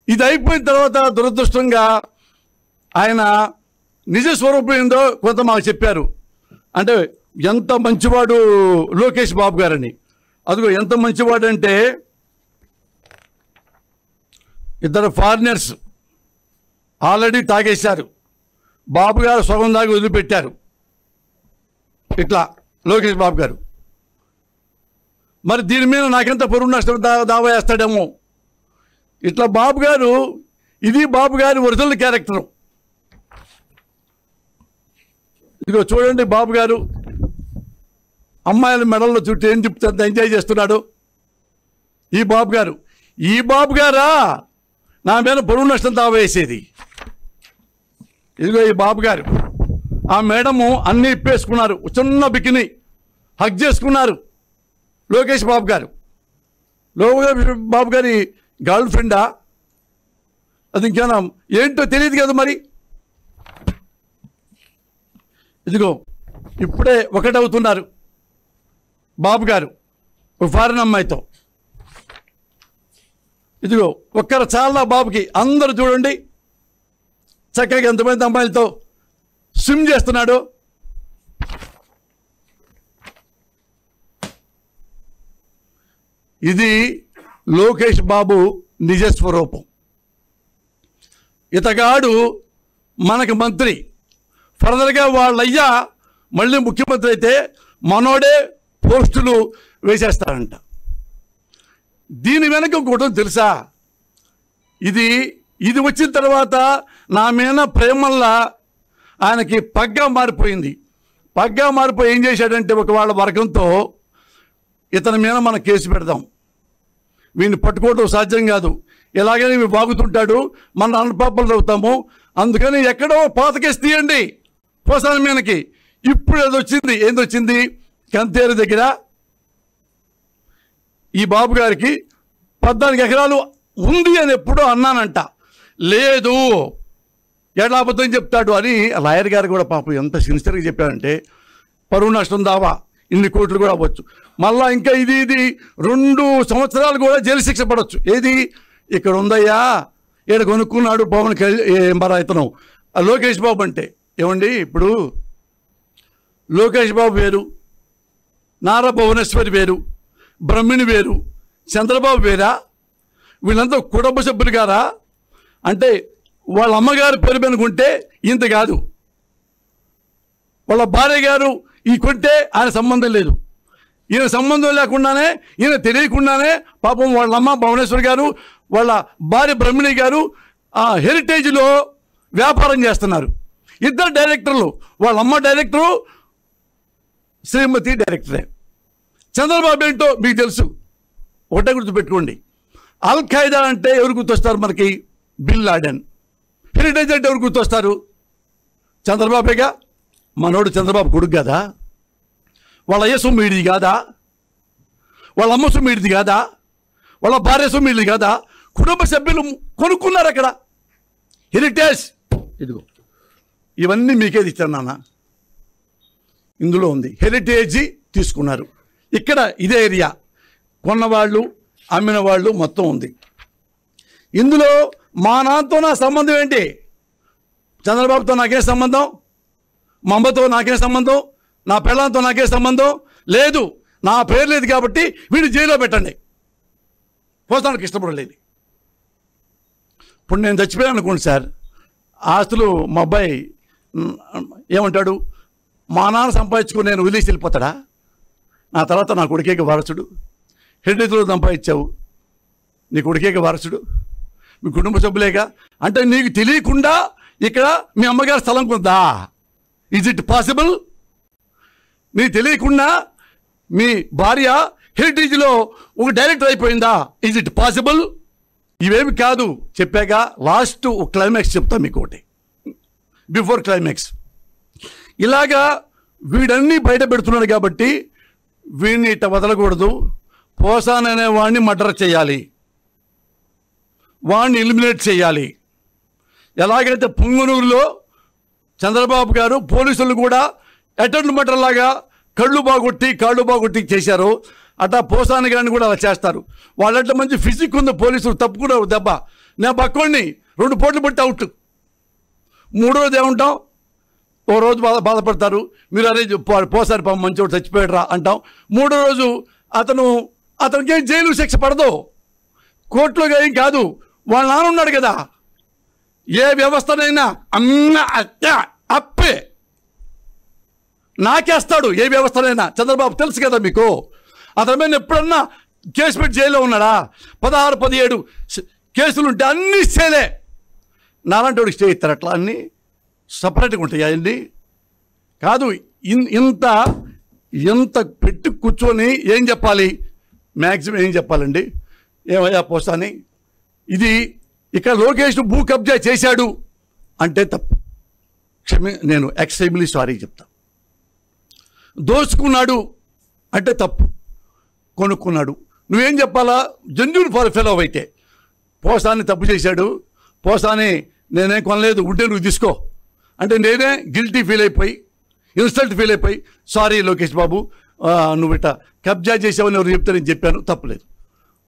ఇది అయిపోయిన తర్వాత దురదృష్టంగా ఆయన నిజ స్వరూపం ఏందో కొంత మాకు చెప్పారు అంటే ఎంత మంచివాడు లోకేష్ బాబు గారని అదిగో ఎంత మంచివాడు అంటే ఇద్దరు ఫారినర్స్ ఆల్రెడీ తాగేశారు బాబు గారు సగం దాకా వదిలిపెట్టారు ఇట్లా లోకేష్ బాబు గారు మరి దీని మీద నాకెంత పొరుగు నష్టం దా దావా వేస్తాడేమో ఇట్లా బాబు గారు ఇది బాబు గారి ఒరిజినల్ క్యారెక్టరు ఇదిగో చూడండి బాబు గారు అమ్మాయిల మెడల్లో చుట్టూ ఏం చెప్తే ఎంజాయ్ చేస్తున్నాడు ఈ బాబు గారు ఈ బాబు గారా నా మీద పొరుగు నష్టం దావా వేసేది ఇదిగో ఈ బాబు గారు ఆ మేడము అన్నీ ఇప్పేసుకున్నారు చిన్న బికిని హక్ చేసుకున్నారు లోకేష్ బాబు గారు లోకేష్ బాబు గారి గర్ల్ ఫ్రెండా అది ఇంకేనా ఏంటో తెలియదు కదా మరి ఇదిగో ఇప్పుడే ఒకటవుతున్నారు బాబు గారు ఒక ఫారెన్ అమ్మాయితో ఇదిగో ఒక్కరు చాలా బాబుకి అందరూ చూడండి చక్కగా ఎంతమంది అమ్మాయిలతో స్విమ్ చేస్తున్నాడు ఇది లోకేష్ బాబు నిజ స్వరూపం ఇతగాడు మనకు మంత్రి ఫర్దర్గా వాళ్ళయ్యా మళ్ళీ ముఖ్యమంత్రి అయితే మనోడే పోస్టులు వేసేస్తారంట దీని వెనక ఇంకోటి తెలుసా ఇది ఇది వచ్చిన తర్వాత నా మీద ప్రేమల్లా ఆయనకి పగ్గా మారిపోయింది పగ్గా మారిపోయి ఏం చేశాడంటే ఒక వాళ్ళ వర్గంతో ఇతని మీద మనం కేసు పెడదాం వీడిని పట్టుకోవడం సాధ్యం కాదు ఎలాగైనా ఇవి బాగుతుంటాడు మన అన్నపాపలు అవుతాము అందుకని ఎక్కడో పాత కేసు తీయండి పోసాని మీదకి ఇప్పుడు ఏదో వచ్చింది ఏంది వచ్చింది కంతేరు దగ్గర ఈ బాబు గారికి పద్నాలుగు ఎకరాలు ఉంది అని ఎప్పుడో అన్నానంట లేదు ఎట్లా అబద్ధం చెప్తాడు అని లాయర్ గారు కూడా పాపం ఎంత సిన్సియర్గా చెప్పారంటే పరువు నష్టం దావా ఇన్ని కోట్లు కూడా అవ్వచ్చు మళ్ళా ఇంకా ఇది ఇది రెండు సంవత్సరాలు కూడా జైలు శిక్ష పడవచ్చు ఏది ఇక్కడ ఉందయ్యా ఈడ కొనుక్కున్నాడు పవన్ కళ్యాణ్ మరి ఇతను ఆ లోకేష్ బాబు అంటే ఏమండి ఇప్పుడు లోకేష్ బాబు వేరు నారా భువనేశ్వరి వేరు బ్రహ్మిణి వేరు చంద్రబాబు వేరా వీళ్ళంతా కుటుంబ సభ్యులు గారా అంటే వాళ్ళ అమ్మగారు పేరు పెనుకుంటే ఇంత కాదు వాళ్ళ భార్య గారు ఈ కొంటే ఆయన సంబంధం లేదు ఈయన సంబంధం లేకుండానే ఈయన తెలియకుండానే పాపం వాళ్ళ అమ్మ భువనేశ్వర్ గారు వాళ్ళ భార్య బ్రహ్మిణి గారు ఆ హెరిటేజ్లో వ్యాపారం చేస్తున్నారు ఇద్దరు డైరెక్టర్లు వాళ్ళ అమ్మ డైరెక్టరు శ్రీమతి డైరెక్టరే చంద్రబాబు ఏంటో మీకు తెలుసు ఒకటే గుర్తుపెట్టుకోండి అల్ ఖైదా అంటే ఎవరు గుర్తొస్తారు మనకి బిల్ లాడెన్ హెరిటేజ్ అంటే ఎవరు గుర్తొస్తారు చంద్రబాబేగా మనోడు చంద్రబాబు కొడుకు కదా వాళ్ళ అయ్య సొమ్మిడిది కాదా వాళ్ళ అమ్మ సొమ్మిడిది కాదా వాళ్ళ భార్య సొమ్మిడిది కాదా కుటుంబ సభ్యులు కొనుక్కున్నారు అక్కడ హెరిటేజ్ ఇదిగో ఇవన్నీ మీకేది ఇచ్చాను నాన్న ఇందులో ఉంది హెరిటేజీ తీసుకున్నారు ఇక్కడ ఇదే ఏరియా కొన్నవాళ్ళు అమ్మిన వాళ్ళు మొత్తం ఉంది ఇందులో మా నాన్నతో నా సంబంధం ఏంటి చంద్రబాబుతో నాకే సంబంధం మా అమ్మతో నాకే సంబంధం నా పిల్లలతో నాకే సంబంధం లేదు నా పేరు లేదు కాబట్టి వీడిని జైల్లో పెట్టండి పోతానికి ఇష్టపడలేదు ఇప్పుడు నేను చచ్చిపోయాను అనుకోండి సార్ ఆస్తులు మా అబ్బాయి మ్, ఏమంటాడు మా నాన్న సంపాదించుకుని నేను వదిలేసి వెళ్ళిపోతాడా నా తర్వాత నా కొడుకేకి వారసుడు హెరిటేజ్లో సంపాదించావు నీ కొడుకేకి వారసుడు మీ కుటుంబ సభ్యులేగా అంటే నీకు తెలియకుండా ఇక్కడ మీ అమ్మగారి స్థలం కొందా ఈజ్ ఇట్ పాసిబుల్ నీకు తెలియకుండా మీ భార్య హెరిటేజ్లో ఒక డైరెక్టర్ అయిపోయిందా ఈజ్ ఇట్ పాసిబుల్ ఇవేమి కాదు చెప్పాక లాస్ట్ ఒక క్లైమాక్స్ చెప్తా మీకు ఒకటి బిఫోర్ క్లైమాక్స్ ఇలాగా వీడన్నీ బయట పెడుతున్నాడు కాబట్టి వీడిని ఇట్ట వదలకూడదు పోసాన్ అనే వాడిని మర్డర్ చేయాలి వాడిని ఎలిమినేట్ చేయాలి ఎలాగైతే పుంగనూరులో చంద్రబాబు గారు పోలీసులు కూడా అటెండ్ మర్డర్ లాగా కళ్ళు బాగొట్టి కాళ్ళు బాగొట్టి చేశారు అట్టా పోసాని గారిని కూడా అలా చేస్తారు వాళ్ళంటే మంచి ఫిజిక్ ఉంది పోలీసులు తప్పుకున్నారు దెబ్బ నేను పక్కోడిని రెండు పోట్లు పట్టి అవుట్ మూడో రోజు ఏమంటాం ఓ రోజు బాధ బాధపడతారు మీరు అరే పో- పోసారి పాపం మంచోడు చచ్చిపోయాడురా అంటాం మూడో రోజు అతను అతనికి ఏం జైలు శిక్ష పడదు కోర్టులో ఏం కాదు వాళ్ళ నాన్న ఉన్నాడు కదా ఏ వ్యవస్థనైనా అన్న అత్త అప్పే నాకేస్తాడు ఏ వ్యవస్థనైనా చంద్రబాబు తెలుసు కదా మీకు అతని మీద ఎప్పుడన్నా కేసు పెట్టి జైల్లో ఉన్నాడా పదహారు పదిహేడు స- కేసులు ఉంటే అన్ని సేలే నాలాంటి వాడికి స్టే ఇస్తారు అట్లా అన్నీ సపరేట్గా ఉంటాయి అవన్నీ కాదు ఇన్- ఇంత ఇంత పెట్టి కూర్చొని ఏం చెప్పాలి మ్యాక్సిమం ఏం చెప్పాలండి ఏమయ్యా పోస్తాని ఇది ఇక్కడ లోకేష్ భూ కబ్జా చేశాడు అంటే తప్పు క్షమి నేను ఎక్స్ట్రీమ్లీ సారీ చెప్తా దోచుకున్నాడు అంటే తప్పు కొనుక్కున్నాడు నువ్వేం చెప్పాలా జెన్యున్ ఫర్ ఫెలో అయితే పోసాన్ని తప్పు చేశాడు పోసాని నేనేం కొనలేదు ఉంటే నువ్వు తీసుకో అంటే నేనే గిల్టీ ఫీల్ అయిపోయి ఇన్సల్ట్ ఫీల్ అయిపోయి సారీ లోకేష్ బాబు ఆ, నువ్వు ఇట్ట కబ్జా చేసావని ఎవరు చెప్తే నేను చెప్పాను తప్పులేదు